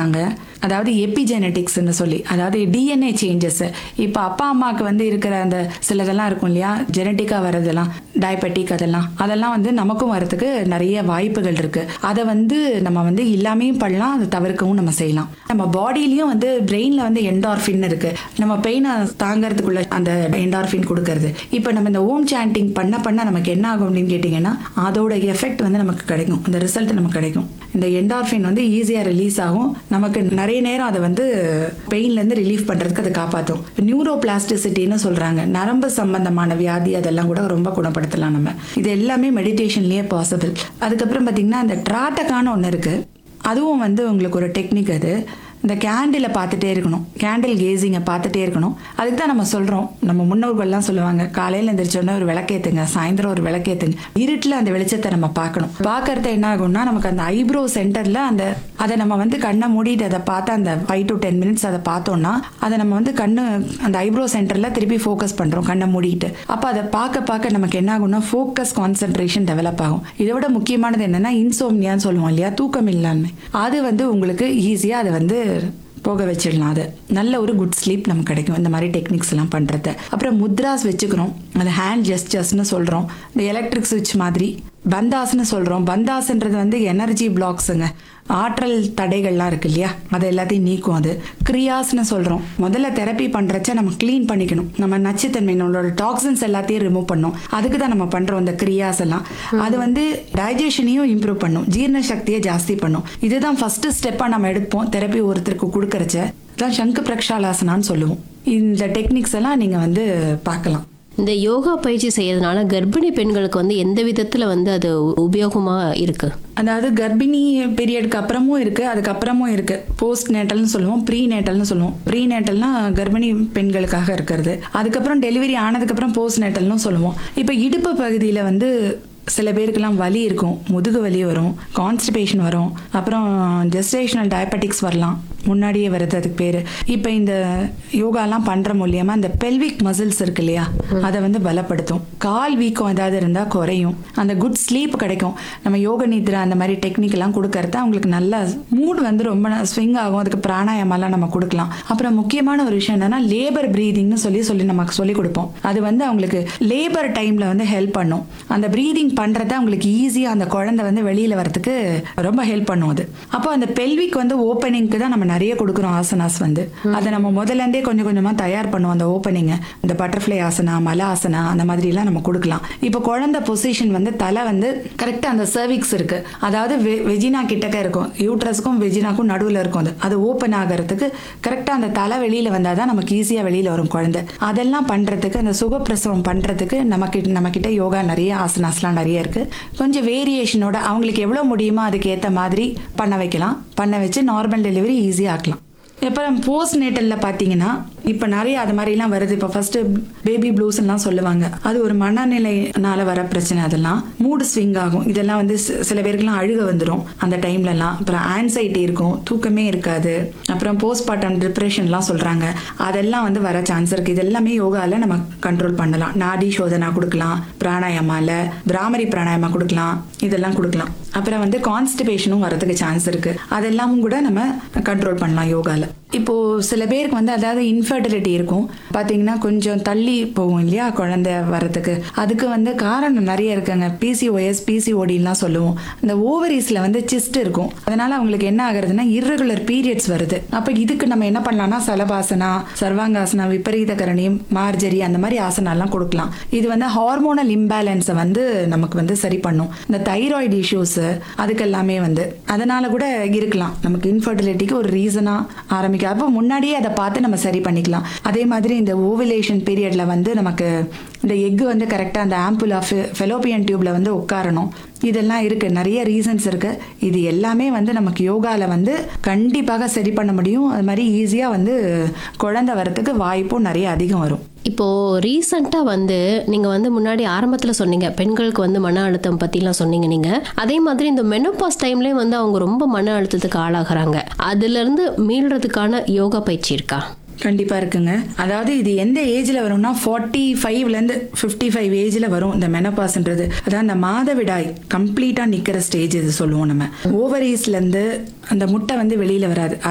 இருக்காங்க அதாவது எபிஜெனட்டிக்ஸ்னு சொல்லி அதாவது டிஎன்ஏ சேஞ்சஸ் இப்போ அப்பா அம்மாவுக்கு வந்து இருக்கிற அந்த சிலதெல்லாம் இருக்கும் இல்லையா ஜெனட்டிக்காக வரதெல்லாம் டயபெட்டிக் அதெல்லாம் அதெல்லாம் வந்து நமக்கும் வரதுக்கு நிறைய வாய்ப்புகள் இருக்கு அதை வந்து நம்ம வந்து இல்லாமையும் பண்ணலாம் அதை தவிர்க்கவும் நம்ம செய்யலாம் நம்ம பாடியிலயும் வந்து பிரெயின்ல வந்து என்டார்ஃபின் இருக்கு நம்ம பெயினை தாங்கறதுக்குள்ள அந்த என்டார்ஃபின் கொடுக்கறது இப்போ நம்ம இந்த ஓம் சாண்டிங் பண்ண பண்ண நமக்கு என்ன ஆகும் அப்படின்னு கேட்டிங்கன்னா அதோட எஃபெக்ட் வந்து நமக்கு கிடைக்கும் அந்த ரிசல்ட் நமக்கு கிடைக்கும் இந்த என்டார்ஃபின் வந்து ஈஸியாக ரிலீஸ் ஆகும் நமக்கு நிறைய நேரம் அதை வந்து பெயின்லேருந்து ரிலீஃப் பண்ணுறதுக்கு அதை காப்பாற்றும் நியூரோ பிளாஸ்டிசிட்டின்னு சொல்கிறாங்க நரம்பு சம்பந்தமான வியாதி அதெல்லாம் கூட ரொம்ப குணப்படுத்தலாம் நம்ம இது எல்லாமே மெடிடேஷன்லேயே பாசிபிள் அதுக்கப்புறம் பார்த்தீங்கன்னா அந்த ட்ராட்டக்கான ஒன்று இருக்குது அதுவும் வந்து உங்களுக்கு ஒரு டெக்னிக் அது இந்த கேண்டிலை பார்த்துட்டே இருக்கணும் கேண்டில் கேசிங்கை பார்த்துட்டே இருக்கணும் அதுக்கு தான் நம்ம சொல்கிறோம் நம்ம முன்னோர்கள்லாம் சொல்லுவாங்க காலையில் எந்திரிச்சோடனே ஒரு விளக்கேத்துங்க சாயந்தரம் ஒரு விளக்கேத்துங்க இருட்டில் அந்த வெளிச்சத்தை நம்ம பார்க்கணும் பார்க்கறது என்ன ஆகும்னா நமக்கு அந்த ஐப்ரோ சென்டரில் அந்த அதை நம்ம வந்து கண்ணை மூடிட்டு அதை பார்த்து அந்த ஃபைவ் டு டென் மினிட்ஸ் அதை பார்த்தோம்னா அதை நம்ம வந்து கண்ணு அந்த ஐப்ரோ சென்டரில் திருப்பி ஃபோக்கஸ் பண்ணுறோம் கண்ணை மூடிட்டு அப்போ அதை பார்க்க பார்க்க நமக்கு என்ன ஆகும்னா ஃபோக்கஸ் கான்சென்ட்ரேஷன் டெவலப் ஆகும் இதை விட முக்கியமானது என்னன்னா இன்சோம்னியான்னு சொல்லுவோம் இல்லையா தூக்கம் இல்லாமை அது வந்து உங்களுக்கு ஈஸியாக அதை வந்து போக வச்சிடலாம் அது நல்ல ஒரு குட் ஸ்லீப் நமக்கு கிடைக்கும் இந்த மாதிரி டெக்னிக்ஸ் எல்லாம் பண்ணுறது அப்புறம் முத்ராஸ் வச்சுக்கிறோம் அது ஹேண்ட் ஜெஸ்டர்ஸ்னு சொல்கிறோம் இந்த எலக்ட்ரிக் சுவிட்ச் மாதிரி பந்தாஸ்னு சொல்கிறோம் பந்தாஸ்ன்றது வந்து எனர்ஜி பிளாக்ஸுங்க ஆற்றல் தடைகள்லாம் இருக்கு இல்லையா அதை எல்லாத்தையும் நீக்கும் அது கிரியாஸ்னு சொல்கிறோம் முதல்ல தெரப்பி பண்ணுறச்ச நம்ம க்ளீன் பண்ணிக்கணும் நம்ம நச்சுத்தன்மை நம்மளோட டாக்ஸின்ஸ் எல்லாத்தையும் ரிமூவ் பண்ணோம் அதுக்கு தான் நம்ம பண்ணுறோம் இந்த கிரியாஸ் எல்லாம் அது வந்து டைஜஷனையும் இம்ப்ரூவ் பண்ணும் ஜீரண சக்தியை ஜாஸ்தி பண்ணும் இதுதான் ஃபர்ஸ்ட் ஸ்டெப்பாக நம்ம எடுப்போம் தெரப்பி ஒருத்தருக்கு கொடுக்கறச்ச தான் சங்கு பிரக்ஷாலாசனான்னு சொல்லுவோம் இந்த டெக்னிக்ஸ் எல்லாம் நீங்கள் வந்து பார்க்கலாம் இந்த யோகா பயிற்சி செய்யறதுனால கர்ப்பிணி பெண்களுக்கு வந்து எந்த விதத்துல வந்து அது உபயோகமா இருக்கு அதாவது கர்ப்பிணி பீரியடுக்கு அப்புறமும் இருக்கு அதுக்கப்புறமும் இருக்கு போஸ்ட் நேட்டல்னு சொல்லுவோம் ப்ரீ நேட்டல்னு சொல்லுவோம் ப்ரீ நேட்டல்னா கர்ப்பிணி பெண்களுக்காக இருக்கிறது அதுக்கப்புறம் டெலிவரி ஆனதுக்கப்புறம் போஸ்ட் நேட்டல்னு சொல்லுவோம் இப்போ இடுப்பு பகுதியில் வந்து சில பேருக்கெல்லாம் வலி இருக்கும் முதுகு வலி வரும் கான்ஸ்டிபேஷன் வரும் அப்புறம் ஜெஸ்டேஷனல் டயபெட்டிக்ஸ் வரலாம் முன்னாடியே வருது அதுக்கு பேர் இப்போ இந்த யோகாலாம் பண்ணுற மூலியமாக இந்த பெல்விக் மசில்ஸ் இருக்கு இல்லையா அதை வந்து பலப்படுத்தும் கால் வீக்கம் ஏதாவது இருந்தால் குறையும் அந்த குட் ஸ்லீப் கிடைக்கும் நம்ம யோக நித்ரா அந்த மாதிரி டெக்னிக் எல்லாம் கொடுக்கறது அவங்களுக்கு நல்ல மூட் வந்து ரொம்ப ஸ்விங் ஆகும் அதுக்கு பிராணாயாமெல்லாம் நம்ம கொடுக்கலாம் அப்புறம் முக்கியமான ஒரு விஷயம் என்னன்னா லேபர் ப்ரீதிங்னு சொல்லி சொல்லி நமக்கு சொல்லி கொடுப்போம் அது வந்து அவங்களுக்கு லேபர் டைம்ல வந்து ஹெல்ப் பண்ணும் அந்த ப்ரீதிங் பண்றத அவங்களுக்கு ஈஸியாக அந்த குழந்தை வந்து வெளியில வரதுக்கு ரொம்ப ஹெல்ப் பண்ணும் அது அப்போ அந்த பெல்விக் வந்து ஓப்பனிங்க்கு தான் நம்ம நிறைய கொடுக்குறோம் ஆசனாஸ் வந்து அதை நம்ம முதல்ல இருந்தே கொஞ்சம் கொஞ்சமா தயார் பண்ணுவோம் அந்த ஓப்பனிங்கை இந்த பட்டர்ஃப்ளை ஆசனா மல ஆசனா அந்த மாதிரி எல்லாம் நம்ம கொடுக்கலாம் இப்போ குழந்தை பொசிஷன் வந்து தலை வந்து கரெக்டா அந்த சர்விக்ஸ் இருக்கு அதாவது வெ- வெஜினா கிட்டக்க இருக்கும் யூட்ரஸ்க்கும் வெஜினாக்கும் நடுவில் இருக்கும் அது அது ஓப்பன் ஆகிறதுக்கு கரெக்டாக அந்த தலை வெளியில வந்தால் தான் நமக்கு ஈஸியாக வெளியில வரும் குழந்தை அதெல்லாம் பண்றதுக்கு அந்த சுகப்பிரசவம் பண்றதுக்கு நமக்கு நம்ம கிட்ட யோகா நிறைய ஆசனாஸ்லாம் நிறைய இருக்கு கொஞ்சம் வேரியேஷனோட அவங்களுக்கு எவ்வளோ முடியுமோ அதுக்கு ஏற்ற மாதிரி பண்ண வைக்கலாம் பண்ண வச்சு நார்மல் டெலிவரி ஈஸியாக ஆக்கலாம் அப்புறம் போஸ்ட் நேட்டலில் பார்த்தீங்கன்னா இப்போ நிறைய அது மாதிரிலாம் வருது இப்போ ஃபர்ஸ்ட் பேபி ப்ளூஸ்லாம் சொல்லுவாங்க அது ஒரு மனநிலைனால வர பிரச்சனை அதெல்லாம் மூடு ஸ்விங் ஆகும் இதெல்லாம் வந்து சி- சில பேருக்குலாம் அழுக வந்துடும் அந்த டைம்லலாம் அப்புறம் ஆன்சைட்டி இருக்கும் தூக்கமே இருக்காது அப்புறம் போஸ்ட் பார்ட்டம் டிப்ரெஷன்லாம் சொல்கிறாங்க அதெல்லாம் வந்து வர சான்ஸ் இருக்குது இது எல்லாமே யோகாவில் நம்ம கண்ட்ரோல் பண்ணலாம் நாடி சோதனா கொடுக்கலாம் பிராணாயாமால பிராமரி பிராணாயாமா கொடுக்கலாம் இதெல்லாம் கொடுக்கலாம் அப்புறம் வந்து கான்ஸ்டிபேஷனும் வரதுக்கு சான்ஸ் இருக்கு அதெல்லாமும் கூட நம்ம கண்ட்ரோல் பண்ணலாம் யோகால இப்போ சில பேருக்கு வந்து அதாவது இன்ஃபர்டிலிட்டி இருக்கும் பாத்தீங்கன்னா கொஞ்சம் தள்ளி போகும் இல்லையா குழந்தை வரதுக்கு அதுக்கு வந்து காரணம் நிறைய இருக்குங்க பிசிஓஎஸ் பிசிஓடிலாம் சொல்லுவோம் இந்த ஓவரீஸ்ல வந்து சிஸ்ட் இருக்கும் அதனால அவங்களுக்கு என்ன ஆகுறதுன்னா irregular பீரியட்ஸ் வருது அப்ப இதுக்கு நம்ம என்ன பண்ணலாம்னா சலபாசனா சர்வாங்காசனா விபரீத கரணி மார்ஜரி அந்த மாதிரி ஆசனாலாம் கொடுக்கலாம் இது வந்து ஹார்மோனல் இம்பேலன்ஸை வந்து நமக்கு வந்து சரி பண்ணும் இந்த தைராய்டு இஷ்யூஸ் அதுக்கு எல்லாமே வந்து அதனால கூட இருக்கலாம் நமக்கு இன்ஃபர்டிலிட்டிக்கு ஒரு ரீசனா ஆரம்பிக்கும் அப்போ முன்னாடியே அதை பார்த்து நம்ம சரி பண்ணிக்கலாம் அதே மாதிரி இந்த ஓவிலேஷன் பீரியட்ல வந்து நமக்கு இந்த எக் வந்து கரெக்டாக அந்த ஆம்புல் ஆஃப் ஃபெலோப்பியன் டியூப்ல வந்து உட்காரணும் இதெல்லாம் இருக்கு நிறைய ரீசன்ஸ் இருக்கு இது எல்லாமே வந்து நமக்கு யோகால வந்து கண்டிப்பாக சரி பண்ண முடியும் அது மாதிரி ஈஸியா வந்து குழந்தை வரத்துக்கு வாய்ப்பும் நிறைய அதிகம் வரும் இப்போ ரீசண்டா வந்து நீங்க வந்து முன்னாடி ஆரம்பத்துல சொன்னீங்க பெண்களுக்கு வந்து மன அழுத்தம் பத்திலாம் சொன்னீங்க நீங்க அதே மாதிரி இந்த மெனோபாஸ் டைம்லயும் வந்து அவங்க ரொம்ப மன அழுத்தத்துக்கு ஆளாகிறாங்க அதுல இருந்து மீள்றதுக்கான யோகா பயிற்சி இருக்கா கண்டிப்பா இருக்குங்க அதாவது இது எந்த ஏஜ்ல வரும்னா ஃபார்ட்டி ஃபைவ்ல இருந்து ஃபிஃப்டி ஃபைவ் ஏஜ்ல வரும் இந்த மெனபாஸ்ன்றது அதான் அந்த மாதவிடாய் கம்ப்ளீட்டா நிக்கிற ஸ்டேஜ் இது சொல்லுவோம் நம்ம ஓவரீஸ்ல இருந்து அந்த முட்டை வந்து வெளியில வராது